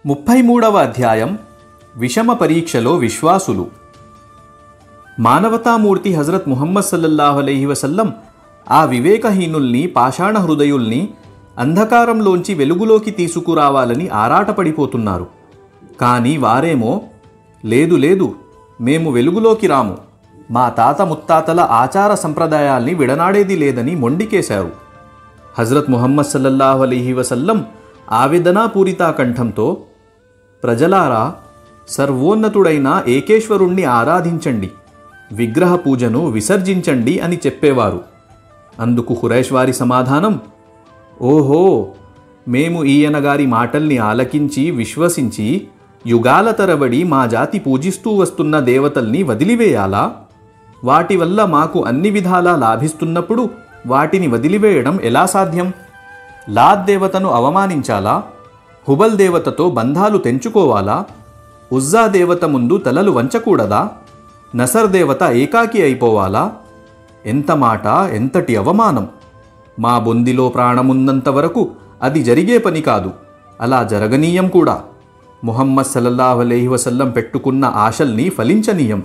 ముప్పై మూడవ అధ్యాయం విషమ పరీక్షలో విశ్వాసులు మానవతామూర్తి హజరత్ ముహమ్మద్ సల్లల్లాహు అలైహి వసల్లం ఆ వివేకహీనుల్ని పాషాణ హృదయుల్ని అంధకారంలోంచి వెలుగులోకి తీసుకురావాలని ఆరాటపడిపోతున్నారు కానీ వారేమో లేదు లేదు మేము వెలుగులోకి రాము మా తాత ముత్తాతల ఆచార సంప్రదాయాల్ని విడనాడేది లేదని మొండికేశారు హజరత్ ముహమ్మద్ సల్లల్లాహు అలీహి వసల్లం ఆవేదనాపూరిత కంఠంతో ప్రజలారా సర్వోన్నతుడైన ఏకేశ్వరుణ్ణి ఆరాధించండి విగ్రహ పూజను విసర్జించండి అని చెప్పేవారు అందుకు హురైష్ వారి సమాధానం ఓహో మేము ఈయన గారి మాటల్ని ఆలకించి విశ్వసించి యుగాల తరబడి మా జాతి పూజిస్తూ వస్తున్న దేవతల్ని వదిలివేయాలా వాటి వల్ల మాకు అన్ని విధాలా లాభిస్తున్నప్పుడు వాటిని వదిలివేయడం ఎలా సాధ్యం లాద్ దేవతను అవమానించాలా హుబల్ దేవతతో బంధాలు తెంచుకోవాలా ఉజ్జా దేవత ముందు తలలు వంచకూడదా నసర్ దేవత ఏకాకి అయిపోవాలా ఎంత మాట ఎంతటి అవమానం మా బొందిలో ప్రాణమున్నంత వరకు అది జరిగే పని కాదు అలా జరగనీయం కూడా ముహమ్మద్ సల్లల్లాహు అలైహి వసల్లం పెట్టుకున్న ఆశల్ని ఫలించనీయం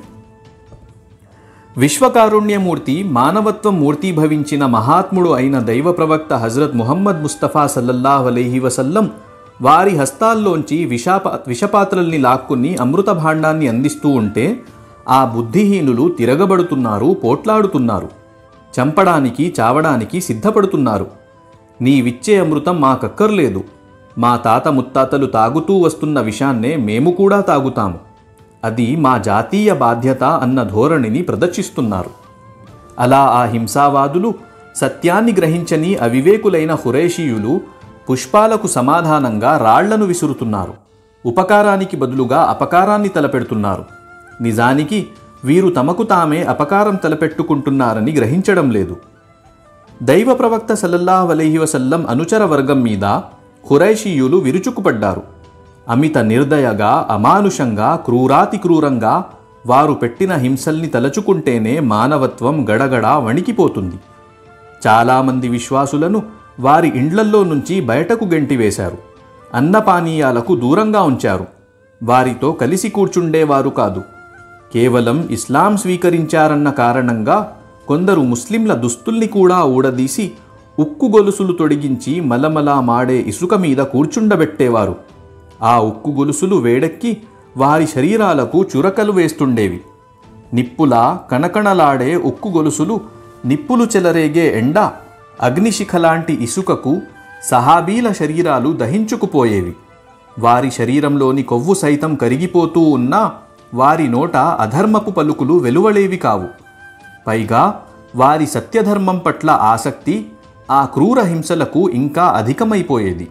విశ్వకారుణ్యమూర్తి మానవత్వం మూర్తీభవించిన మహాత్ముడు అయిన దైవ ప్రవక్త హజరత్ ముహమ్మద్ ముస్తఫా సల్లల్లాహు అలైహి వసల్లం వారి హస్తాల్లోంచి విషాప విషపాత్రల్ని లాక్కుని అమృత భాండాన్ని అందిస్తూ ఉంటే ఆ బుద్ధిహీనులు తిరగబడుతున్నారు పోట్లాడుతున్నారు చంపడానికి చావడానికి సిద్ధపడుతున్నారు నీవిచ్చే అమృతం మాకక్కర్లేదు మా తాత ముత్తాతలు తాగుతూ వస్తున్న విషాన్నే మేము కూడా తాగుతాము అది మా జాతీయ బాధ్యత అన్న ధోరణిని ప్రదర్శిస్తున్నారు అలా ఆ హింసావాదులు సత్యాన్ని గ్రహించని అవివేకులైన హురేషీయులు పుష్పాలకు సమాధానంగా రాళ్లను విసురుతున్నారు ఉపకారానికి బదులుగా అపకారాన్ని తలపెడుతున్నారు నిజానికి వీరు తమకు తామే అపకారం తలపెట్టుకుంటున్నారని గ్రహించడం లేదు దైవ ప్రవక్త సల్లల్లాహు అలైహి వసల్లం అనుచర వర్గం మీద ఖురైషీయులు విరుచుకుపడ్డారు అమిత నిర్దయగా అమానుషంగా క్రూరాతి క్రూరంగా వారు పెట్టిన హింసల్ని తలచుకుంటేనే మానవత్వం గడగడా వణికిపోతుంది చాలామంది విశ్వాసులను వారి ఇండ్లల్లో నుంచి బయటకు గెంటివేశారు అన్నపానీయాలకు దూరంగా ఉంచారు వారితో కలిసి కూర్చుండేవారు కాదు కేవలం ఇస్లాం స్వీకరించారన్న కారణంగా కొందరు ముస్లింల దుస్తుల్ని కూడా ఊడదీసి ఉక్కు గొలుసులు తొడిగించి మలమలా మాడే ఇసుక మీద కూర్చుండబెట్టేవారు ఆ ఉక్కు గొలుసులు వేడెక్కి వారి శరీరాలకు చురకలు వేస్తుండేవి నిప్పులా కణకణలాడే ఉక్కు గొలుసులు నిప్పులు చెలరేగే ఎండ అగ్నిశిఖలాంటి ఇసుకకు సహాబీల శరీరాలు దహించుకుపోయేవి వారి శరీరంలోని కొవ్వు సైతం కరిగిపోతూ ఉన్నా వారి నోట అధర్మపు పలుకులు వెలువలేవి కావు పైగా వారి సత్యధర్మం పట్ల ఆసక్తి ఆ క్రూర హింసలకు ఇంకా అధికమైపోయేది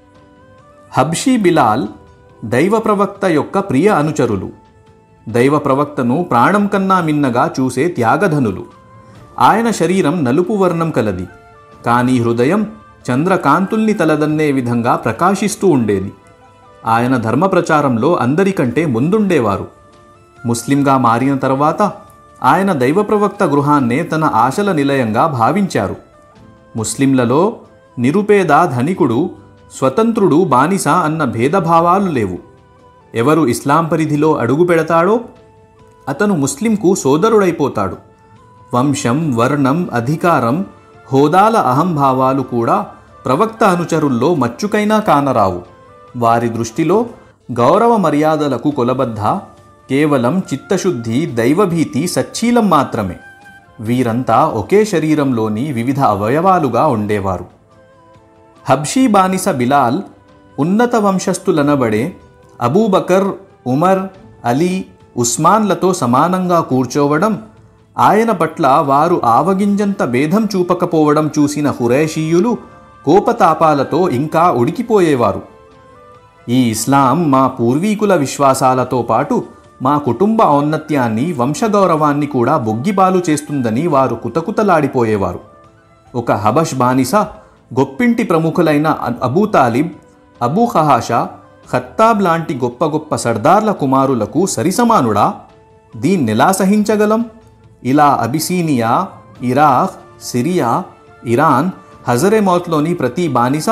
హబ్షీ బిలాల్ దైవ ప్రవక్త యొక్క ప్రియ అనుచరులు దైవ ప్రవక్తను ప్రాణం కన్నా మిన్నగా చూసే త్యాగధనులు ఆయన శరీరం నలుపు వర్ణం కలది కానీ హృదయం చంద్రకాంతుల్ని తలదన్నే విధంగా ప్రకాశిస్తూ ఉండేది ఆయన ధర్మ ప్రచారంలో అందరికంటే ముందుండేవారు ముస్లింగా మారిన తర్వాత ఆయన దైవ ప్రవక్త గృహాన్నే తన ఆశల నిలయంగా భావించారు ముస్లింలలో నిరుపేద ధనికుడు స్వతంత్రుడు బానిస అన్న భేదభావాలు లేవు ఎవరు ఇస్లాం పరిధిలో అడుగు పెడతాడో అతను ముస్లింకు సోదరుడైపోతాడు వంశం వర్ణం అధికారం హోదాల అహంభావాలు కూడా ప్రవక్త అనుచరుల్లో మచ్చుకైనా కానరావు వారి దృష్టిలో గౌరవ మర్యాదలకు కొలబద్ద కేవలం చిత్తశుద్ధి దైవభీతి సచ్చీలం మాత్రమే వీరంతా ఒకే శరీరంలోని వివిధ అవయవాలుగా ఉండేవారు హబ్షీ బానిస బిలాల్ ఉన్నత వంశస్థులనబడే అబూబకర్ ఉమర్ అలీ ఉస్మాన్లతో సమానంగా కూర్చోవడం ఆయన పట్ల వారు ఆవగింజంత భేదం చూపకపోవడం చూసిన హురేషీయులు కోపతాపాలతో ఇంకా ఉడికిపోయేవారు ఈ ఇస్లాం మా పూర్వీకుల విశ్వాసాలతో పాటు మా కుటుంబ ఔన్నత్యాన్ని వంశగౌరవాన్ని కూడా బొగ్గిబాలు చేస్తుందని వారు కుతకుతలాడిపోయేవారు ఒక హబష్ బానిస గొప్పింటి ప్రముఖులైన అబూ తాలిబ్ అబూ ఖహాషా ఖత్తాబ్ లాంటి గొప్ప గొప్ప సర్దార్ల కుమారులకు సరిసమానుడా దీన్నెలా సహించగలం ఇలా అబిసీనియా ఇరాక్ సిరియా ఇరాన్ హజరెమౌత్లోని ప్రతి బానిస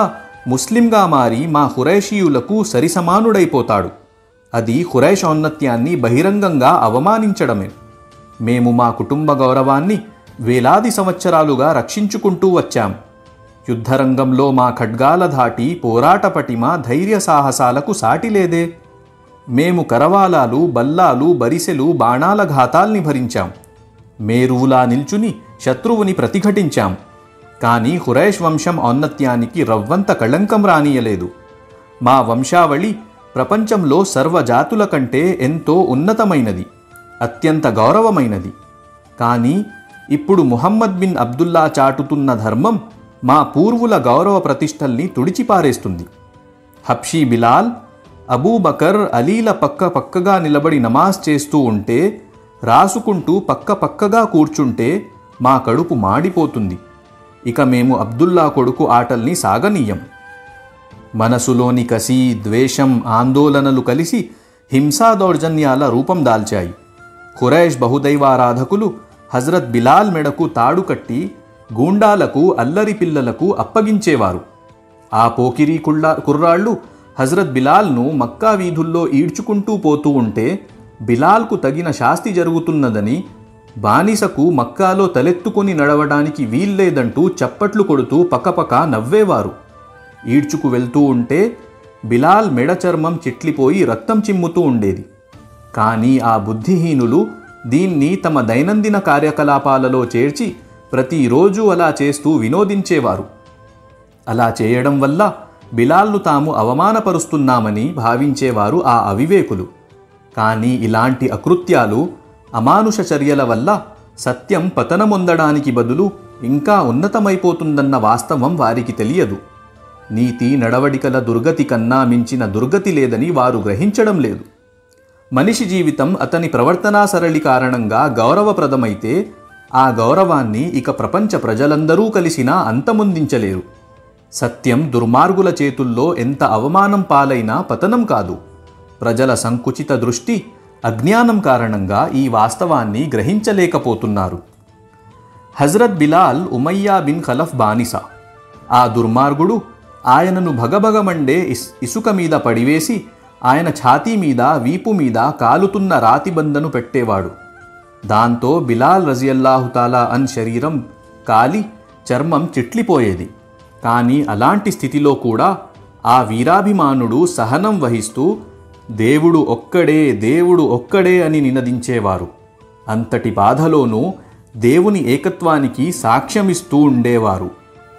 ముస్లింగా మారి మా హురైషీయులకు సరిసమానుడైపోతాడు అది హురైష్ ఔన్నత్యాన్ని బహిరంగంగా అవమానించడమే మేము మా కుటుంబ గౌరవాన్ని వేలాది సంవత్సరాలుగా రక్షించుకుంటూ వచ్చాం యుద్ధరంగంలో మా ఖడ్గాల ధాటి పోరాట పటిమ ధైర్య సాహసాలకు సాటి లేదే మేము కరవాలాలు బల్లాలు బరిసెలు బాణాల ఘాతాల్ని భరించాం మేరువులా నిల్చుని శత్రువుని ప్రతిఘటించాం కానీ హురైష్ వంశం ఔన్నత్యానికి రవ్వంత కళంకం రానియలేదు మా వంశావళి ప్రపంచంలో సర్వజాతుల కంటే ఎంతో ఉన్నతమైనది అత్యంత గౌరవమైనది కానీ ఇప్పుడు ముహమ్మద్ బిన్ అబ్దుల్లా చాటుతున్న ధర్మం మా పూర్వుల గౌరవ ప్రతిష్టల్ని తుడిచిపారేస్తుంది హబ్షీ బిలాల్ అబూబకర్ అలీల పక్క పక్కగా నిలబడి నమాజ్ చేస్తూ ఉంటే రాసుకుంటూ పక్క పక్కగా కూర్చుంటే మా కడుపు మాడిపోతుంది ఇక మేము అబ్దుల్లా కొడుకు ఆటల్ని సాగనీయం మనసులోని కసి ద్వేషం ఆందోళనలు కలిసి హింసా దౌర్జన్యాల రూపం దాల్చాయి ఖురైష్ బహుదైవారాధకులు హజరత్ బిలాల్ మెడకు తాడు కట్టి గూండాలకు అల్లరి పిల్లలకు అప్పగించేవారు ఆ పోకిరీ కుళ్ళా కుర్రాళ్ళు హజరత్ బిలాల్ను మక్కా వీధుల్లో ఈడ్చుకుంటూ పోతూ ఉంటే బిలాల్కు తగిన శాస్తి జరుగుతున్నదని బానిసకు మక్కాలో తలెత్తుకొని నడవడానికి వీల్లేదంటూ చప్పట్లు కొడుతూ పకపక నవ్వేవారు ఈడ్చుకు వెళ్తూ ఉంటే బిలాల్ మెడ చర్మం చిట్లిపోయి రక్తం చిమ్ముతూ ఉండేది కానీ ఆ బుద్ధిహీనులు దీన్ని తమ దైనందిన కార్యకలాపాలలో చేర్చి ప్రతిరోజు అలా చేస్తూ వినోదించేవారు అలా చేయడం వల్ల బిలాల్ను తాము అవమానపరుస్తున్నామని భావించేవారు ఆ అవివేకులు కానీ ఇలాంటి అకృత్యాలు అమానుష చర్యల వల్ల సత్యం పతనమొందడానికి బదులు ఇంకా ఉన్నతమైపోతుందన్న వాస్తవం వారికి తెలియదు నీతి నడవడికల దుర్గతి కన్నా మించిన దుర్గతి లేదని వారు గ్రహించడం లేదు మనిషి జీవితం అతని ప్రవర్తనా సరళి కారణంగా గౌరవప్రదమైతే ఆ గౌరవాన్ని ఇక ప్రపంచ ప్రజలందరూ కలిసినా అంతమొందించలేరు సత్యం దుర్మార్గుల చేతుల్లో ఎంత అవమానం పాలైనా పతనం కాదు ప్రజల సంకుచిత దృష్టి అజ్ఞానం కారణంగా ఈ వాస్తవాన్ని గ్రహించలేకపోతున్నారు హజరత్ బిలాల్ ఉమయ్యా బిన్ ఖలఫ్ బానిస ఆ దుర్మార్గుడు ఆయనను భగభగమండే ఇస్ ఇసుక మీద పడివేసి ఆయన ఛాతీ మీద వీపు మీద కాలుతున్న రాతిబందను పెట్టేవాడు దాంతో బిలాల్ రజియల్లాహుతాలా అన్ శరీరం కాలి చర్మం చిట్లిపోయేది కానీ అలాంటి స్థితిలో కూడా ఆ వీరాభిమానుడు సహనం వహిస్తూ దేవుడు ఒక్కడే దేవుడు ఒక్కడే అని నినదించేవారు అంతటి బాధలోనూ దేవుని ఏకత్వానికి సాక్ష్యమిస్తూ ఉండేవారు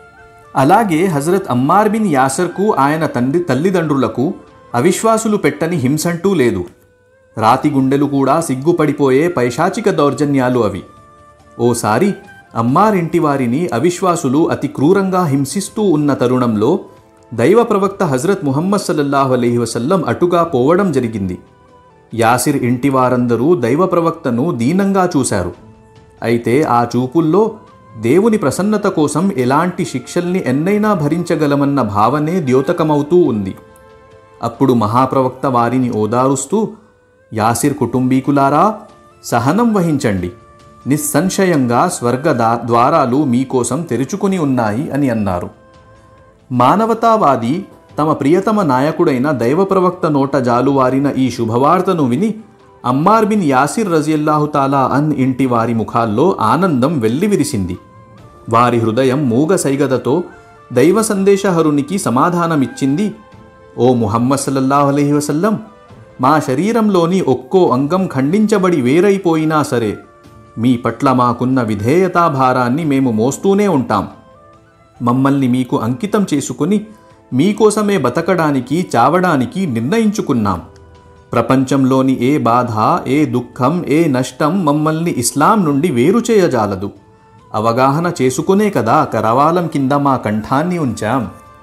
అలాగే హజరత్ అమ్మార్ బిన్ యాసర్కు ఆయన తండ్రి తల్లిదండ్రులకు అవిశ్వాసులు పెట్టని హింసంటూ లేదు రాతి గుండెలు కూడా సిగ్గుపడిపోయే పైశాచిక దౌర్జన్యాలు అవి ఓసారి అమ్మారింటి వారిని అవిశ్వాసులు అతి క్రూరంగా హింసిస్తూ ఉన్న తరుణంలో దైవ ప్రవక్త హజరత్ ముహమ్మద్ సల్లల్లాహు అలైహి వసల్లం అటుగా పోవడం జరిగింది యాసిర్ ఇంటి వారందరూ దైవ ప్రవక్తను దీనంగా చూశారు అయితే ఆ చూపుల్లో దేవుని ప్రసన్నత కోసం ఎలాంటి శిక్షల్ని ఎన్నైనా భరించగలమన్న భావనే ద్యోతకమవుతూ ఉంది అప్పుడు మహాప్రవక్త వారిని ఓదారుస్తూ యాసిర్ కుటుంబీకులారా సహనం వహించండి నిస్సంశయంగా స్వర్గ దా- ద్వారాలు మీకోసం తెరుచుకుని ఉన్నాయి అని అన్నారు మానవతావాది తమ ప్రియతమ నాయకుడైన దైవ ప్రవక్త నోట జాలువారిన ఈ శుభవార్తను విని అమ్మార్ బిన్ యాసిర్ రజియల్లాహు తాలా అన్ ఇంటి వారి ముఖాల్లో ఆనందం వెల్లివిరిసింది వారి హృదయం మూగ సైగదతో దైవ సందేశహరునికి సమాధానమిచ్చింది ఓ ముహమ్మద్ సల్లల్లాహు అలైహి వసల్లం మా శరీరంలోని ఒక్కో అంగం ఖండించబడి వేరైపోయినా సరే మీ పట్ల మాకున్న విధేయతా భారాన్ని మేము మోస్తూనే ఉంటాం మమ్మల్ని మీకు అంకితం చేసుకుని మీకోసమే బతకడానికి చావడానికి నిర్ణయించుకున్నాం ప్రపంచంలోని ఏ బాధ ఏ దుఃఖం ఏ నష్టం మమ్మల్ని ఇస్లాం నుండి వేరు చేయజాలదు అవగాహన చేసుకునే కదా కరవాలం కింద మా కంఠాన్ని ఉంచాం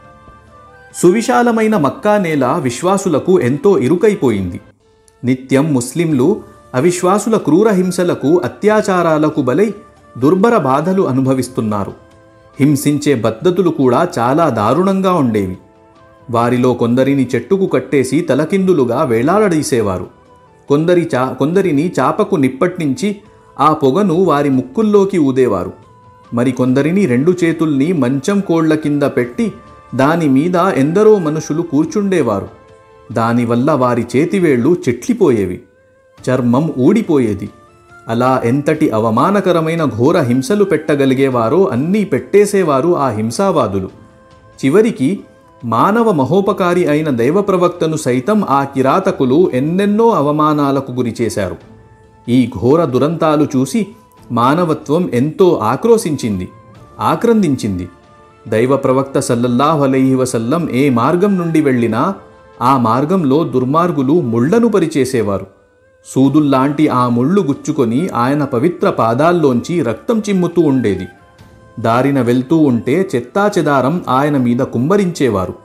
సువిశాలమైన మక్కా నేల విశ్వాసులకు ఎంతో ఇరుకైపోయింది నిత్యం ముస్లింలు అవిశ్వాసుల క్రూర హింసలకు అత్యాచారాలకు బలై దుర్భర బాధలు అనుభవిస్తున్నారు హింసించే పద్ధతులు కూడా చాలా దారుణంగా ఉండేవి వారిలో కొందరిని చెట్టుకు కట్టేసి తలకిందులుగా వేలాడదీసేవారు కొందరి చా కొందరిని చాపకు నిప్పట్నించి ఆ పొగను వారి ముక్కుల్లోకి ఊదేవారు మరికొందరిని రెండు చేతుల్ని మంచం కోళ్ల కింద పెట్టి దాని మీద ఎందరో మనుషులు కూర్చుండేవారు దానివల్ల వారి చేతివేళ్లు చెట్లిపోయేవి చర్మం ఊడిపోయేది అలా ఎంతటి అవమానకరమైన ఘోర హింసలు పెట్టగలిగేవారో అన్నీ పెట్టేసేవారు ఆ హింసావాదులు చివరికి మానవ మహోపకారి అయిన దైవ ప్రవక్తను సైతం ఆ కిరాతకులు ఎన్నెన్నో అవమానాలకు గురిచేశారు ఈ ఘోర దురంతాలు చూసి మానవత్వం ఎంతో ఆక్రోశించింది ఆక్రందించింది దైవ ప్రవక్త సల్లల్లాహు అలైహి వసల్లం ఏ మార్గం నుండి వెళ్ళినా ఆ మార్గంలో దుర్మార్గులు ముళ్లను పరిచేసేవారు సూదుల్లాంటి ఆ ముళ్ళు గుచ్చుకొని ఆయన పవిత్ర పాదాల్లోంచి రక్తం చిమ్ముతూ ఉండేది దారిన వెళ్తూ ఉంటే చెత్తాచెదారం ఆయన మీద కుమ్మరించేవారు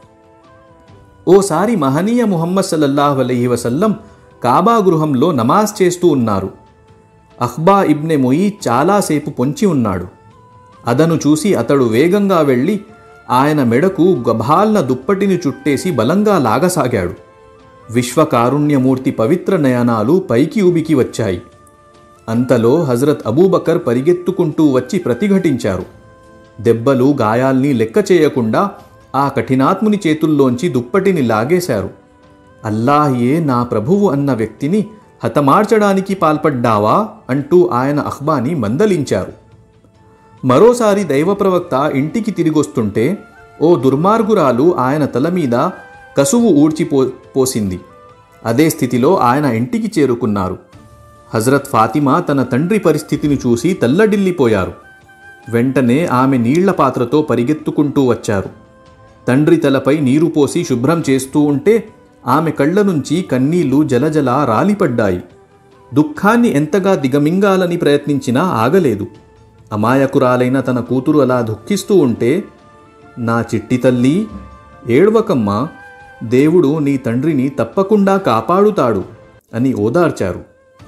ఓసారి మహనీయ ముహమ్మద్ సల్లల్లాహు అలైహి వసల్లం కాబా గృహంలో నమాజ్ చేస్తూ ఉన్నారు అహ్బా ఇబ్నె మొయి చాలాసేపు పొంచి ఉన్నాడు అదను చూసి అతడు వేగంగా వెళ్ళి ఆయన మెడకు గభాల్న దుప్పటిని చుట్టేసి బలంగా లాగసాగాడు విశ్వకారుణ్యమూర్తి పవిత్ర నయనాలు పైకి ఉబికి వచ్చాయి అంతలో హజరత్ అబూబకర్ పరిగెత్తుకుంటూ వచ్చి ప్రతిఘటించారు దెబ్బలు గాయాల్ని లెక్క చేయకుండా ఆ కఠినాత్ముని చేతుల్లోంచి దుప్పటిని లాగేశారు అల్లాహియే నా ప్రభువు అన్న వ్యక్తిని హతమార్చడానికి పాల్పడ్డావా అంటూ ఆయన అహ్బాని మందలించారు మరోసారి దైవ ప్రవక్త ఇంటికి తిరిగొస్తుంటే ఓ దుర్మార్గురాలు ఆయన తల మీద కసువు ఊడ్చిపో పోసింది అదే స్థితిలో ఆయన ఇంటికి చేరుకున్నారు హజరత్ ఫాతిమా తన తండ్రి పరిస్థితిని చూసి తల్లడిల్లిపోయారు వెంటనే ఆమె నీళ్ల పాత్రతో పరిగెత్తుకుంటూ వచ్చారు తండ్రి తలపై నీరు పోసి శుభ్రం చేస్తూ ఉంటే ఆమె కళ్ళ నుంచి కన్నీళ్లు జలజల రాలిపడ్డాయి దుఃఖాన్ని ఎంతగా దిగమింగాలని ప్రయత్నించినా ఆగలేదు అమాయకురాలైన తన కూతురు అలా దుఃఖిస్తూ ఉంటే నా చిట్టి తల్లి ఏడ్వకమ్మా దేవుడు నీ తండ్రిని తప్పకుండా కాపాడుతాడు అని ఓదార్చారు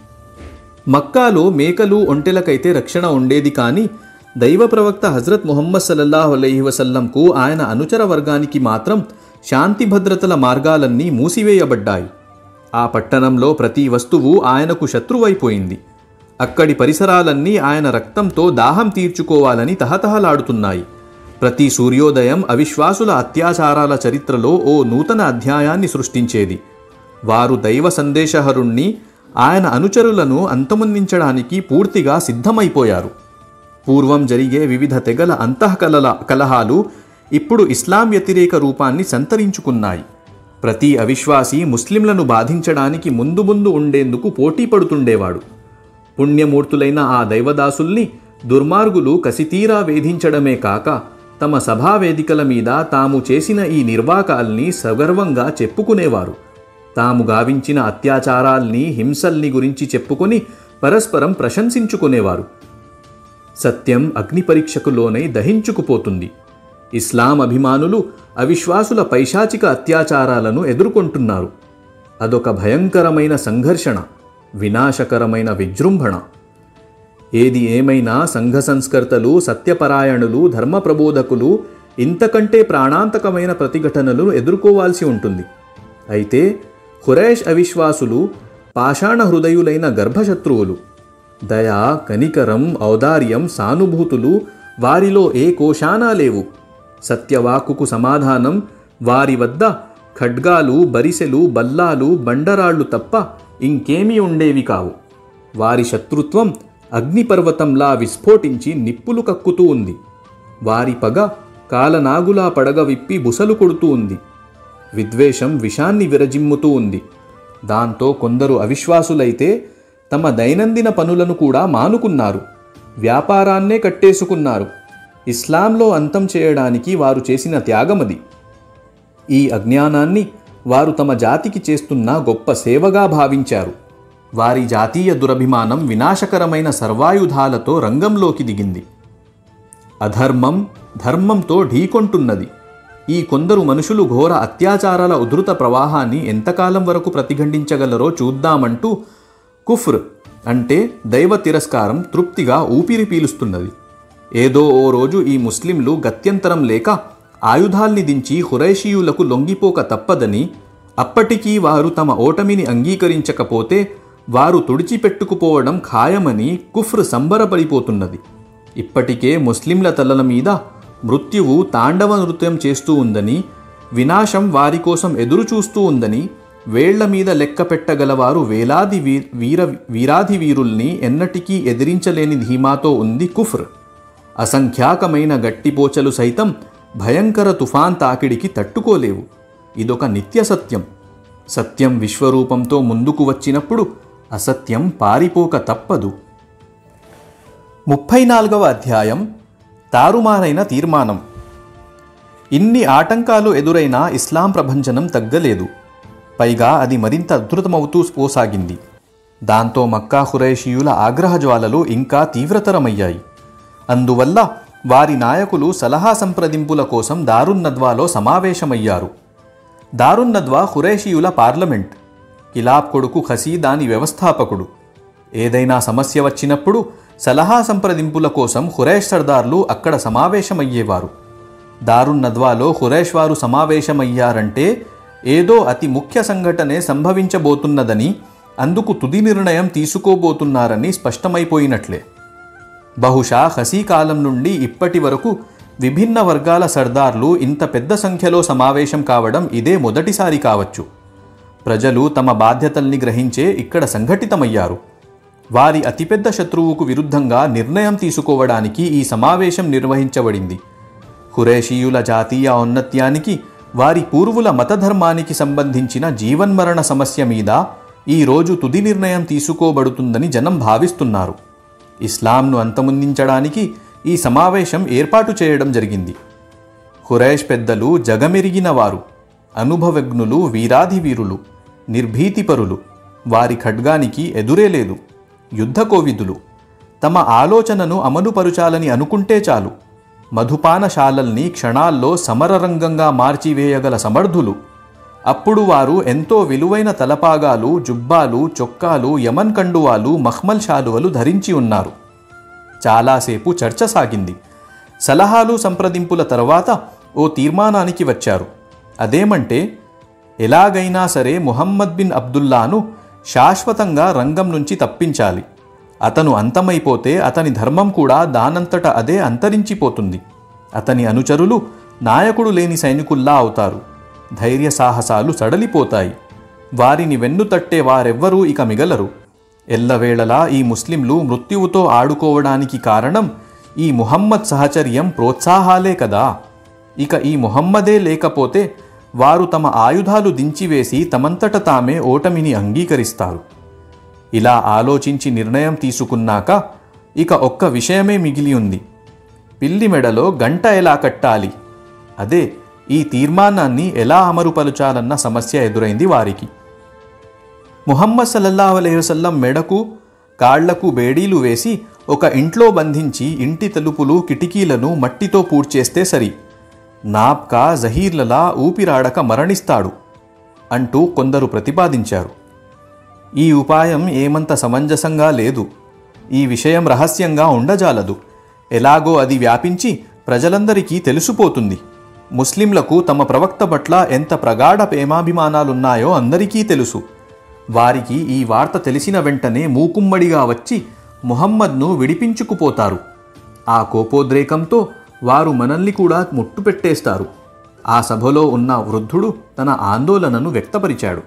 మక్కాలో మేకలు ఒంటెలకైతే రక్షణ ఉండేది కానీ దైవ ప్రవక్త హజరత్ ముహమ్మద్ సల్లల్లాహు అలైహి వసల్లంకు ఆయన అనుచర వర్గానికి మాత్రం శాంతి భద్రతల మార్గాలన్నీ మూసివేయబడ్డాయి ఆ పట్టణంలో ప్రతి వస్తువు ఆయనకు శత్రువైపోయింది అక్కడి పరిసరాలన్నీ ఆయన రక్తంతో దాహం తీర్చుకోవాలని తహతహలాడుతున్నాయి ప్రతి సూర్యోదయం అవిశ్వాసుల అత్యాచారాల చరిత్రలో ఓ నూతన అధ్యాయాన్ని సృష్టించేది వారు దైవ సందేశహరుణ్ణి ఆయన అనుచరులను అంతమొందించడానికి పూర్తిగా సిద్ధమైపోయారు పూర్వం జరిగే వివిధ తెగల అంతఃకలల కలహాలు ఇప్పుడు ఇస్లాం వ్యతిరేక రూపాన్ని సంతరించుకున్నాయి ప్రతి అవిశ్వాసి ముస్లింలను బాధించడానికి ముందు ముందు ఉండేందుకు పోటీ పడుతుండేవాడు పుణ్యమూర్తులైన ఆ దైవదాసుల్ని దుర్మార్గులు కసితీరా వేధించడమే కాక తమ సభా వేదికల మీద తాము చేసిన ఈ నిర్వాకాల్ని సగర్వంగా చెప్పుకునేవారు తాము గావించిన అత్యాచారాల్ని హింసల్ని గురించి చెప్పుకొని పరస్పరం ప్రశంసించుకునేవారు సత్యం అగ్ని పరీక్షకు లోనై దహించుకుపోతుంది ఇస్లాం అభిమానులు అవిశ్వాసుల పైశాచిక అత్యాచారాలను ఎదుర్కొంటున్నారు అదొక భయంకరమైన సంఘర్షణ వినాశకరమైన విజృంభణ ఏది ఏమైనా సంఘ సంస్కర్తలు సత్యపరాయణులు ధర్మ ప్రబోధకులు ఇంతకంటే ప్రాణాంతకమైన ప్రతిఘటనలు ఎదుర్కోవాల్సి ఉంటుంది అయితే ఖురైష్ అవిశ్వాసులు పాషాణ హృదయులైన గర్భశత్రువులు దయ కనికరం ఔదార్యం సానుభూతులు వారిలో ఏ కోశానా లేవు సత్యవాక్కుకు సమాధానం వారి వద్ద ఖడ్గాలు బరిసెలు బల్లాలు బండరాళ్ళు తప్ప ఇంకేమీ ఉండేవి కావు వారి శత్రుత్వం అగ్నిపర్వతంలా విస్ఫోటించి నిప్పులు కక్కుతూ ఉంది వారి పగ కాలనాగులా పడగ విప్పి బుసలు కొడుతూ ఉంది విద్వేషం విషాన్ని విరజిమ్ముతూ ఉంది దాంతో కొందరు అవిశ్వాసులైతే తమ దైనందిన పనులను కూడా మానుకున్నారు వ్యాపారాన్నే కట్టేసుకున్నారు ఇస్లాంలో అంతం చేయడానికి వారు చేసిన త్యాగమది ఈ అజ్ఞానాన్ని వారు తమ జాతికి చేస్తున్న గొప్ప సేవగా భావించారు వారి జాతీయ దురభిమానం వినాశకరమైన సర్వాయుధాలతో రంగంలోకి దిగింది అధర్మం ధర్మంతో ఢీకొంటున్నది ఈ కొందరు మనుషులు ఘోర అత్యాచారాల ఉధృత ప్రవాహాన్ని ఎంతకాలం వరకు ప్రతిఘటించగలరో చూద్దామంటూ కుఫ్ర్ అంటే దైవ తిరస్కారం తృప్తిగా ఊపిరి పీలుస్తున్నది ఏదో ఓ రోజు ఈ ముస్లింలు గత్యంతరం లేక ఆయుధాల్ని దించి హురైషీయులకు లొంగిపోక తప్పదని అప్పటికీ వారు తమ ఓటమిని అంగీకరించకపోతే వారు తుడిచిపెట్టుకుపోవడం ఖాయమని కుఫ్ర్ సంబరపడిపోతున్నది ఇప్పటికే ముస్లింల తలల మీద మృత్యువు తాండవ నృత్యం చేస్తూ ఉందని వినాశం వారి కోసం ఎదురు చూస్తూ ఉందని వేళ్ల మీద లెక్క పెట్టగలవారు వేలాది వీ వీర వీరాధి వీరుల్ని ఎన్నటికీ ఎదిరించలేని ధీమాతో ఉంది కుఫ్ర్ అసంఖ్యాకమైన గట్టిపోచలు సైతం భయంకర తుఫాన్ తాకిడికి తట్టుకోలేవు ఇదొక నిత్య సత్యం సత్యం విశ్వరూపంతో ముందుకు వచ్చినప్పుడు అసత్యం పారిపోక తప్పదు ముప్పై నాలుగవ అధ్యాయం తారుమారైన తీర్మానం ఇన్ని ఆటంకాలు ఎదురైనా ఇస్లాం ప్రభంజనం తగ్గలేదు పైగా అది మరింత అద్భుతమవుతూ పోసాగింది దాంతో మక్కా ఖురైషియుల ఆగ్రహ జ్వాలలు ఇంకా తీవ్రతరమయ్యాయి అందువల్ల వారి నాయకులు సలహా సంప్రదింపుల కోసం దారున్నద్వాలో సమావేశమయ్యారు దారున్నద్వా ఖురేషియుల పార్లమెంట్ కిలాబ్ కొడుకు ఖసీ దాని వ్యవస్థాపకుడు ఏదైనా సమస్య వచ్చినప్పుడు సలహా సంప్రదింపుల కోసం ఖురేష్ సర్దార్లు అక్కడ సమావేశమయ్యేవారు దారున్నద్వాలో ఖురేష్ వారు సమావేశమయ్యారంటే ఏదో అతి ముఖ్య సంఘటనే సంభవించబోతున్నదని అందుకు తుది నిర్ణయం తీసుకోబోతున్నారని స్పష్టమైపోయినట్లే బహుశా ఖసీ కాలం నుండి ఇప్పటి వరకు విభిన్న వర్గాల సర్దార్లు ఇంత పెద్ద సంఖ్యలో సమావేశం కావడం ఇదే మొదటిసారి కావచ్చు ప్రజలు తమ బాధ్యతల్ని గ్రహించే ఇక్కడ సంఘటితమయ్యారు వారి అతిపెద్ద శత్రువుకు విరుద్ధంగా నిర్ణయం తీసుకోవడానికి ఈ సమావేశం నిర్వహించబడింది ఖురేషీయుల జాతీయ ఔన్నత్యానికి వారి పూర్వుల మతధర్మానికి సంబంధించిన జీవన్మరణ సమస్య మీద ఈ రోజు తుది నిర్ణయం తీసుకోబడుతుందని జనం భావిస్తున్నారు ఇస్లాంను అంతమొందించడానికి ఈ సమావేశం ఏర్పాటు చేయడం జరిగింది ఖురైష్ పెద్దలు జగమెరిగిన వారు అనుభవజ్ఞులు వీరాధి వీరులు నిర్భీతిపరులు వారి ఖడ్గానికి ఎదురే లేదు యుద్ధకోవిదులు తమ ఆలోచనను అమలుపరుచాలని అనుకుంటే చాలు మధుపానశాలల్ని క్షణాల్లో సమరరంగంగా మార్చివేయగల సమర్థులు అప్పుడు వారు ఎంతో విలువైన తలపాగాలు జుబ్బాలు చొక్కాలు యమన్ కండువాలు మహ్మల్ శాలువలు ధరించి ఉన్నారు చాలాసేపు చర్చ సాగింది సలహాలు సంప్రదింపుల తర్వాత ఓ తీర్మానానికి వచ్చారు అదేమంటే ఎలాగైనా సరే ముహమ్మద్ బిన్ అబ్దుల్లాను శాశ్వతంగా రంగం నుంచి తప్పించాలి అతను అంతమైపోతే అతని ధర్మం కూడా దానంతట అదే అంతరించిపోతుంది అతని అనుచరులు నాయకుడు లేని సైనికుల్లా అవుతారు ధైర్య సాహసాలు సడలిపోతాయి వారిని వెన్నుతట్టే వారెవ్వరూ ఇక మిగలరు ఎల్లవేళలా ఈ ముస్లింలు మృత్యువుతో ఆడుకోవడానికి కారణం ఈ ముహమ్మద్ సహచర్యం ప్రోత్సాహాలే కదా ఇక ఈ ముహమ్మదే లేకపోతే వారు తమ ఆయుధాలు దించివేసి తమంతట తామే ఓటమిని అంగీకరిస్తారు ఇలా ఆలోచించి నిర్ణయం తీసుకున్నాక ఇక ఒక్క విషయమే మిగిలి ఉంది పిల్లి మెడలో గంట ఎలా కట్టాలి అదే ఈ తీర్మానాన్ని ఎలా అమరుపరచాలన్న సమస్య ఎదురైంది వారికి ముహమ్మద్ సల్లల్లాహు అలైహి వసల్లం మెడకు కాళ్లకు బేడీలు వేసి ఒక ఇంట్లో బంధించి ఇంటి తలుపులు కిటికీలను మట్టితో పూడ్చేస్తే సరి నాబ్కా జహీర్లలా ఊపిరాడక మరణిస్తాడు అంటూ కొందరు ప్రతిపాదించారు ఈ ఉపాయం ఏమంత సమంజసంగా లేదు ఈ విషయం రహస్యంగా ఉండజాలదు ఎలాగో అది వ్యాపించి ప్రజలందరికీ తెలిసిపోతుంది ముస్లింలకు తమ ప్రవక్త పట్ల ఎంత ప్రగాఢ ప్రేమాభిమానాలున్నాయో అందరికీ తెలుసు వారికి ఈ వార్త తెలిసిన వెంటనే మూకుమ్మడిగా వచ్చి ముహమ్మద్ను విడిపించుకుపోతారు ఆ కోపోద్రేకంతో వారు మనల్ని కూడా ముట్టుపెట్టేస్తారు ఆ సభలో ఉన్న వృద్ధుడు తన ఆందోళనను వ్యక్తపరిచాడు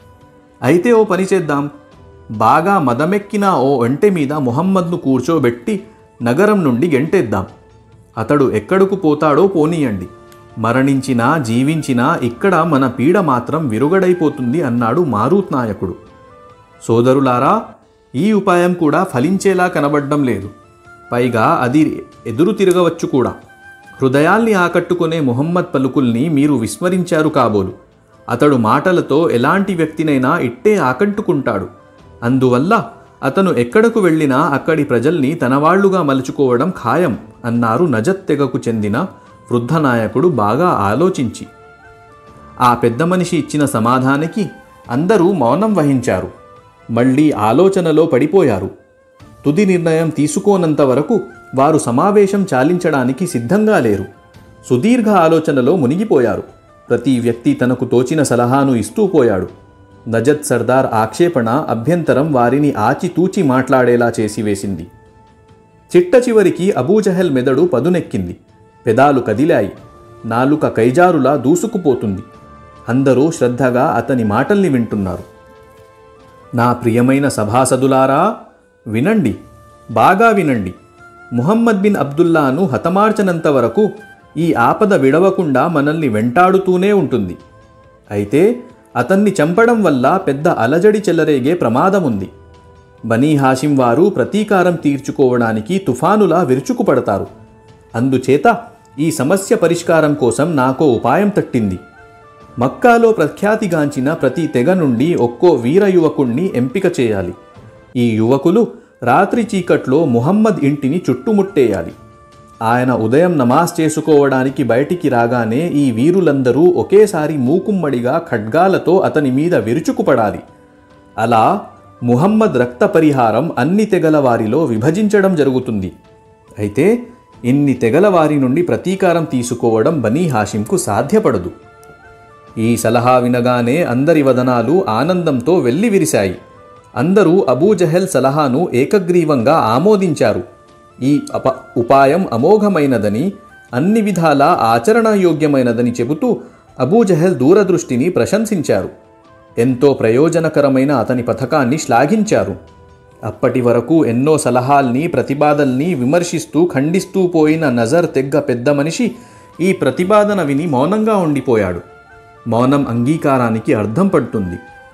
అయితే ఓ పని చేద్దాం బాగా మదమెక్కిన ఓ ఒంటె మీద ముహమ్మద్ను కూర్చోబెట్టి నగరం నుండి గెంటేద్దాం అతడు ఎక్కడకు పోతాడో పోనీయండి మరణించినా జీవించినా ఇక్కడ మన పీడ మాత్రం విరుగడైపోతుంది అన్నాడు మారూత్ నాయకుడు సోదరులారా ఈ ఉపాయం కూడా ఫలించేలా కనబడ్డం లేదు పైగా అది ఎదురు తిరగవచ్చు కూడా హృదయాల్ని ఆకట్టుకునే ముహమ్మద్ పలుకుల్ని మీరు విస్మరించారు కాబోలు అతడు మాటలతో ఎలాంటి వ్యక్తినైనా ఇట్టే ఆకట్టుకుంటాడు అందువల్ల అతను ఎక్కడకు వెళ్ళినా అక్కడి ప్రజల్ని తనవాళ్లుగా మలుచుకోవడం ఖాయం అన్నారు నజత్ తెగకు చెందిన వృద్ధ నాయకుడు బాగా ఆలోచించి ఆ పెద్ద మనిషి ఇచ్చిన సమాధానికి అందరూ మౌనం వహించారు మళ్ళీ ఆలోచనలో పడిపోయారు తుది నిర్ణయం తీసుకోనంత వరకు వారు సమావేశం చాలించడానికి సిద్ధంగా లేరు సుదీర్ఘ ఆలోచనలో మునిగిపోయారు ప్రతి వ్యక్తి తనకు తోచిన సలహాను ఇస్తూ పోయాడు నజత్ సర్దార్ ఆక్షేపణ అభ్యంతరం వారిని ఆచితూచి మాట్లాడేలా చేసివేసింది చిట్ట చివరికి అబూజహల్ మెదడు పదునెక్కింది పెదాలు కదిలాయి నాలుక కైజారులా దూసుకుపోతుంది అందరూ శ్రద్ధగా అతని మాటల్ని వింటున్నారు నా ప్రియమైన సభాసదులారా వినండి బాగా వినండి ముహమ్మద్ బిన్ అబ్దుల్లాను హతమార్చనంత వరకు ఈ ఆపద విడవకుండా మనల్ని వెంటాడుతూనే ఉంటుంది అయితే అతన్ని చంపడం వల్ల పెద్ద అలజడి చెలరేగే ప్రమాదముంది బనీ హాషిం వారు ప్రతీకారం తీర్చుకోవడానికి తుఫానులా విరుచుకుపడతారు అందుచేత ఈ సమస్య పరిష్కారం కోసం నాకో ఉపాయం తట్టింది మక్కాలో ప్రఖ్యాతిగాంచిన ప్రతి తెగ నుండి ఒక్కో వీర యువకుణ్ణి ఎంపిక చేయాలి ఈ యువకులు రాత్రి చీకట్లో ముహమ్మద్ ఇంటిని చుట్టుముట్టేయాలి ఆయన ఉదయం నమాజ్ చేసుకోవడానికి బయటికి రాగానే ఈ వీరులందరూ ఒకేసారి మూకుమ్మడిగా ఖడ్గాలతో అతని మీద విరుచుకుపడాలి అలా ముహమ్మద్ రక్త పరిహారం అన్ని తెగల వారిలో విభజించడం జరుగుతుంది అయితే ఇన్ని తెగల వారి నుండి ప్రతీకారం తీసుకోవడం బనీ హాషింకు సాధ్యపడదు ఈ సలహా వినగానే అందరి వదనాలు ఆనందంతో వెళ్లి విరిశాయి అందరూ అబూజహెల్ సలహాను ఏకగ్రీవంగా ఆమోదించారు ఈ అప ఉపాయం అమోఘమైనదని అన్ని విధాలా ఆచరణయోగ్యమైనదని చెబుతూ అబూజహెల్ దూరదృష్టిని ప్రశంసించారు ఎంతో ప్రయోజనకరమైన అతని పథకాన్ని శ్లాఘించారు అప్పటి వరకు ఎన్నో సలహాల్ని ప్రతిపాదల్ని విమర్శిస్తూ ఖండిస్తూ పోయిన నజర్ తెగ్గ పెద్ద మనిషి ఈ ప్రతిపాదన విని మౌనంగా ఉండిపోయాడు మౌనం అంగీకారానికి అర్థం పడుతుంది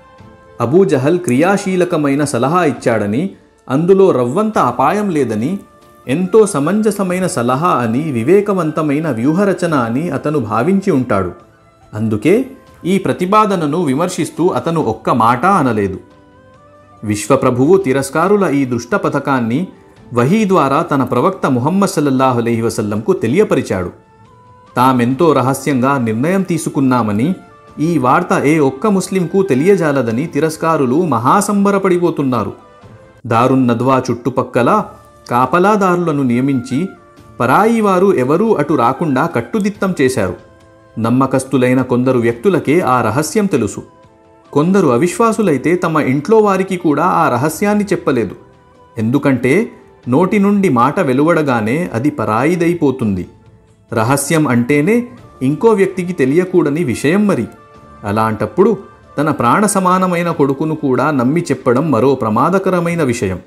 అబూజహల్ క్రియాశీలకమైన సలహా ఇచ్చాడని అందులో రవ్వంత అపాయం లేదని ఎంతో సమంజసమైన సలహా అని వివేకవంతమైన వ్యూహరచన అని అతను భావించి ఉంటాడు అందుకే ఈ ప్రతిపాదనను విమర్శిస్తూ అతను ఒక్క మాట అనలేదు విశ్వప్రభువు తిరస్కారుల ఈ దుష్ట పథకాన్ని వహీ ద్వారా తన ప్రవక్త ముహమ్మద్ సల్లల్లాహు అలైహి వసల్లంకు తెలియపరిచాడు తామెంతో రహస్యంగా నిర్ణయం తీసుకున్నామని ఈ వార్త ఏ ఒక్క ముస్లింకు తెలియజాలదని తిరస్కారులు మహాసంబరపడిపోతున్నారు దారున్ నద్వా చుట్టుపక్కల కాపలాదారులను నియమించి పరాయి వారు ఎవరూ అటు రాకుండా కట్టుదిత్తం చేశారు నమ్మకస్తులైన కొందరు వ్యక్తులకే ఆ రహస్యం తెలుసు కొందరు అవిశ్వాసులైతే తమ ఇంట్లో వారికి కూడా ఆ రహస్యాన్ని చెప్పలేదు ఎందుకంటే నోటి నుండి మాట వెలువడగానే అది పరాయిదైపోతుంది రహస్యం అంటేనే ఇంకో వ్యక్తికి తెలియకూడని విషయం మరి అలాంటప్పుడు తన ప్రాణ సమానమైన కొడుకును కూడా నమ్మి చెప్పడం మరో ప్రమాదకరమైన విషయం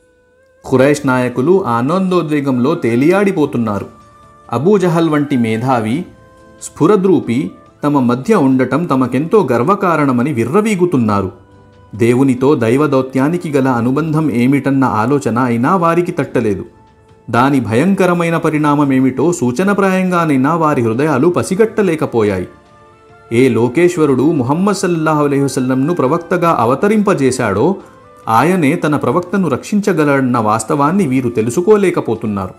ఖురైష్ నాయకులు ఆనందోద్వేగంలో తేలియాడిపోతున్నారు అబూజహల్ వంటి మేధావి స్ఫురద్రూపి తమ మధ్య ఉండటం తమకెంతో గర్వకారణమని విర్రవీగుతున్నారు దేవునితో దైవదౌత్యానికి గల అనుబంధం ఏమిటన్న ఆలోచన అయినా వారికి తట్టలేదు దాని భయంకరమైన పరిణామమేమిటో సూచనప్రాయంగానైనా వారి హృదయాలు పసిగట్టలేకపోయాయి ఏ లోకేశ్వరుడు ముహమ్మద్ సల్లాహు అలైహి వసల్లంను ప్రవక్తగా అవతరింపజేశాడో ఆయనే తన ప్రవక్తను రక్షించగలడన్న వాస్తవాన్ని వీరు తెలుసుకోలేకపోతున్నారు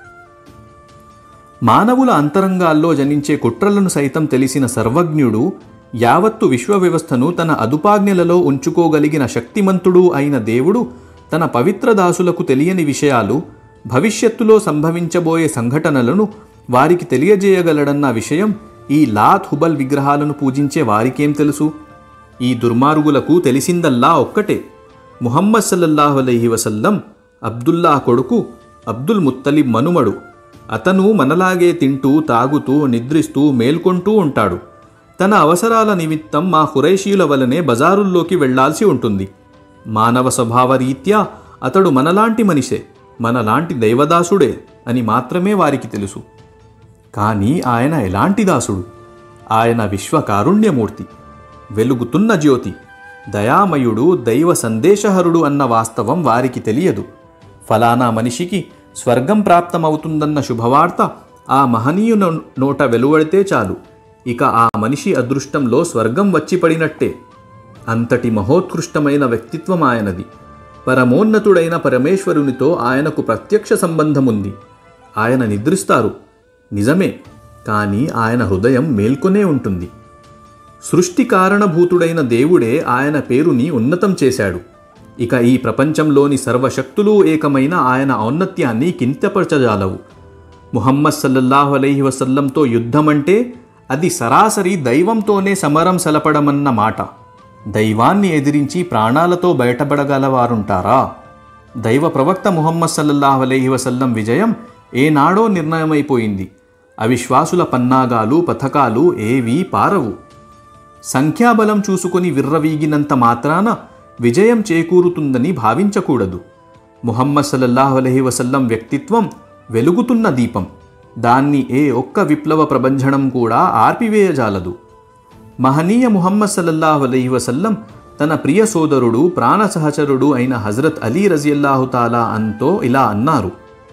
మానవుల అంతరంగాల్లో జనించే కుట్రలను సైతం తెలిసిన సర్వజ్ఞుడు యావత్తు విశ్వవ్యవస్థను తన అదుపాజ్ఞలలో ఉంచుకోగలిగిన శక్తిమంతుడు అయిన దేవుడు తన పవిత్ర దాసులకు తెలియని విషయాలు భవిష్యత్తులో సంభవించబోయే సంఘటనలను వారికి తెలియజేయగలడన్న విషయం ఈ లాత్ హుబల్ విగ్రహాలను పూజించే వారికేం తెలుసు ఈ దుర్మార్గులకు తెలిసిందల్లా ఒక్కటే ముహమ్మద్ సల్లల్లాహు అలైహి వసల్లం అబ్దుల్లా కొడుకు అబ్దుల్ ముత్తలిబ్ మనుమడు అతను మనలాగే తింటూ తాగుతూ నిద్రిస్తూ మేల్కొంటూ ఉంటాడు తన అవసరాల నిమిత్తం మా ఖురైషీల వలనే బజారుల్లోకి వెళ్లాల్సి ఉంటుంది మానవ స్వభావరీత్యా అతడు మనలాంటి మనిషే మనలాంటి దైవదాసుడే అని మాత్రమే వారికి తెలుసు కానీ ఆయన ఎలాంటి దాసుడు ఆయన విశ్వకారుణ్యమూర్తి వెలుగుతున్న జ్యోతి దయామయుడు దైవ సందేశహరుడు అన్న వాస్తవం వారికి తెలియదు ఫలానా మనిషికి స్వర్గం ప్రాప్తమవుతుందన్న శుభవార్త ఆ మహనీయు నో- నోట వెలువడితే చాలు ఇక ఆ మనిషి అదృష్టంలో స్వర్గం వచ్చి పడినట్టే అంతటి మహోత్కృష్టమైన వ్యక్తిత్వం ఆయనది పరమోన్నతుడైన పరమేశ్వరునితో ఆయనకు ప్రత్యక్ష సంబంధముంది ఆయన నిద్రిస్తారు నిజమే కానీ ఆయన హృదయం మేల్కొనే ఉంటుంది సృష్టి కారణభూతుడైన దేవుడే ఆయన పేరుని ఉన్నతం చేశాడు ఇక ఈ ప్రపంచంలోని సర్వశక్తులు ఏకమైన ఆయన ఔన్నత్యాన్ని కింతపరచజాలవు ముహమ్మద్ సల్లల్లాహు అలైహి వసల్లంతో యుద్ధమంటే అది సరాసరి దైవంతోనే సమరం సలపడమన్న మాట దైవాన్ని ఎదిరించి ప్రాణాలతో బయటపడగలవారుంటారా దైవ ప్రవక్త ముహమ్మద్ సల్లల్లాహు అలైహి వసల్లం విజయం ఏనాడో నిర్ణయమైపోయింది అవిశ్వాసుల పన్నాగాలు పథకాలు ఏవీ పారవు సంఖ్యాబలం చూసుకొని విర్రవీగినంత మాత్రాన విజయం చేకూరుతుందని భావించకూడదు ముహమ్మద్ సల్లల్లాహు అలహి వసల్లం వ్యక్తిత్వం వెలుగుతున్న దీపం దాన్ని ఏ ఒక్క విప్లవ ప్రభంజనం కూడా ఆర్పివేయజాలదు మహనీయ ముహమ్మద్ సల్లల్లాహు అలైహి వసల్లం తన ప్రియ సోదరుడు ప్రాణ సహచరుడు అయిన హజరత్ అలీ రజియల్లాహు తాలా అంతో ఇలా అన్నారు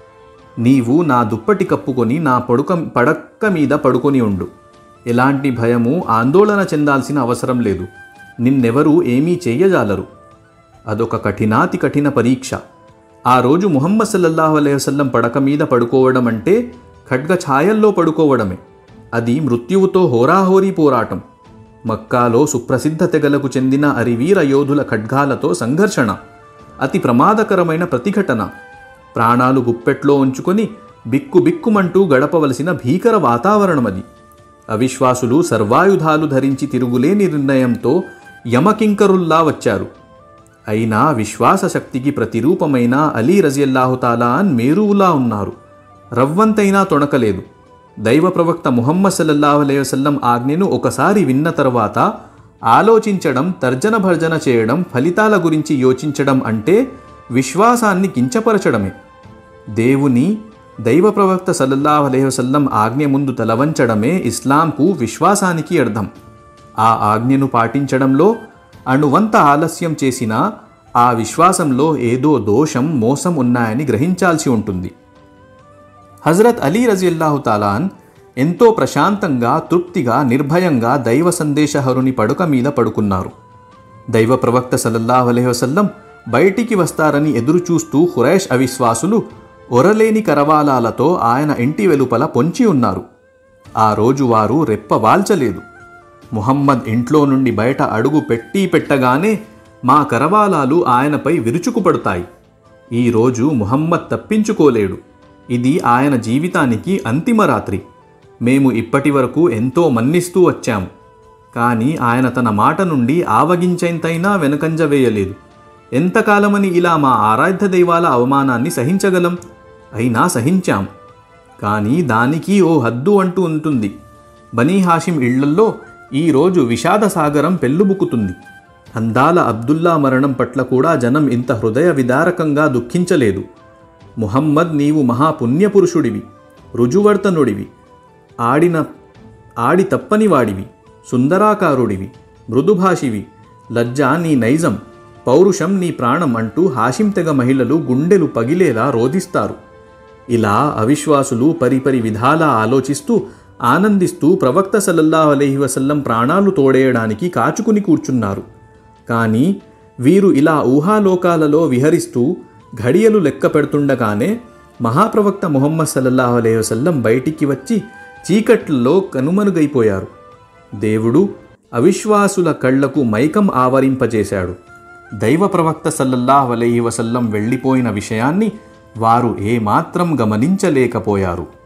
నీవు నా దుప్పటి కప్పుకొని నా పడుక పడక్క మీద పడుకొని ఉండు ఎలాంటి భయము ఆందోళన చెందాల్సిన అవసరం లేదు నిన్నెవరూ ఏమీ చెయ్యజాలరు అదొక కఠినాతి కఠిన పరీక్ష ఆ రోజు ముహమ్మద్ సల్లల్లాహు అలైహి వసల్లం పడక మీద పడుకోవడం అంటే ఖడ్గ ఛాయల్లో పడుకోవడమే అది మృత్యువుతో హోరాహోరీ పోరాటం మక్కాలో సుప్రసిద్ధ తెగలకు చెందిన అరివీర యోధుల ఖడ్గాలతో సంఘర్షణ అతి ప్రమాదకరమైన ప్రతిఘటన ప్రాణాలు గుప్పెట్లో ఉంచుకొని బిక్కు బిక్కుమంటూ గడపవలసిన భీకర వాతావరణం అది అవిశ్వాసులు సర్వాయుధాలు ధరించి తిరుగులేని నిర్ణయంతో యమకింకరుల్లా వచ్చారు అయినా విశ్వాస శక్తికి ప్రతిరూపమైన అలీ రజియల్లాహుతాలా అన్ మేరువులా ఉన్నారు రవ్వంతైనా తొణకలేదు దైవ ప్రవక్త ముహమ్మద్ సల్లల్లాహు అలైహి వసల్లం ఆజ్ఞను ఒకసారి విన్న తర్వాత ఆలోచించడం తర్జన భర్జన చేయడం ఫలితాల గురించి యోచించడం అంటే విశ్వాసాన్ని కించపరచడమే దేవుని దైవ ప్రవక్త సల్లల్లాహు అలైహి వసల్లం ఆజ్ఞ ముందు తలవంచడమే ఇస్లాంకు విశ్వాసానికి అర్థం ఆ ఆజ్ఞను పాటించడంలో అణువంత ఆలస్యం చేసినా ఆ విశ్వాసంలో ఏదో దోషం మోసం ఉన్నాయని గ్రహించాల్సి ఉంటుంది హజరత్ అలీ రజిల్లాహు తాలాన్ ఎంతో ప్రశాంతంగా తృప్తిగా నిర్భయంగా దైవ సందేశహరుని పడుక మీద పడుకున్నారు దైవ ప్రవక్త సల్లల్లాహు అలైహి వసల్లం బయటికి వస్తారని ఎదురుచూస్తూ హురైష్ అవిశ్వాసులు ఒరలేని కరవాలాలతో ఆయన ఇంటి వెలుపల పొంచి ఉన్నారు ఆ రోజు వారు రెప్ప వాల్చలేదు ముహమ్మద్ ఇంట్లో నుండి బయట అడుగు పెట్టి పెట్టగానే మా కరవాలాలు ఆయనపై విరుచుకుపడతాయి ఈరోజు ముహమ్మద్ తప్పించుకోలేడు ఇది ఆయన జీవితానికి అంతిమ రాత్రి మేము ఇప్పటి వరకు ఎంతో మన్నిస్తూ వచ్చాము కానీ ఆయన తన మాట నుండి ఆవగించేంతైనా వెనుకంజ వేయలేదు ఎంతకాలమని ఇలా మా ఆరాధ్య దైవాల అవమానాన్ని సహించగలం అయినా సహించాం కానీ దానికి ఓ హద్దు అంటూ ఉంటుంది బనీ హాషిం ఇళ్లల్లో ఈరోజు విషాద సాగరం పెళ్ళుబుకుతుంది అందాల అబ్దుల్లా మరణం పట్ల కూడా జనం ఇంత హృదయ విదారకంగా దుఃఖించలేదు ముహమ్మద్ నీవు మహాపుణ్యపురుషుడివి రుజువర్తనుడివి ఆడిన ఆడి తప్పని వాడివి సుందరాకారుడివి మృదుభాషివి లజ్జ నీ నైజం పౌరుషం నీ ప్రాణం అంటూ హాషిం తెగ మహిళలు గుండెలు పగిలేలా రోధిస్తారు ఇలా అవిశ్వాసులు పరిపరి విధాలా ఆలోచిస్తూ ఆనందిస్తూ ప్రవక్త సల్లల్లాహు అలైహి వసల్లం ప్రాణాలు తోడేయడానికి కాచుకుని కూర్చున్నారు కానీ వీరు ఇలా ఊహాలోకాలలో విహరిస్తూ ఘడియలు లెక్క పెడుతుండగానే మహాప్రవక్త ముహమ్మద్ సల్లల్లాహు అలైహి వసల్లం బయటికి వచ్చి చీకట్లలో కనుమరుగైపోయారు దేవుడు అవిశ్వాసుల కళ్లకు మైకం ఆవరింపజేశాడు దైవ ప్రవక్త సల్లల్లాహు అలైహి వసల్లం వెళ్ళిపోయిన విషయాన్ని వారు ఏమాత్రం గమనించలేకపోయారు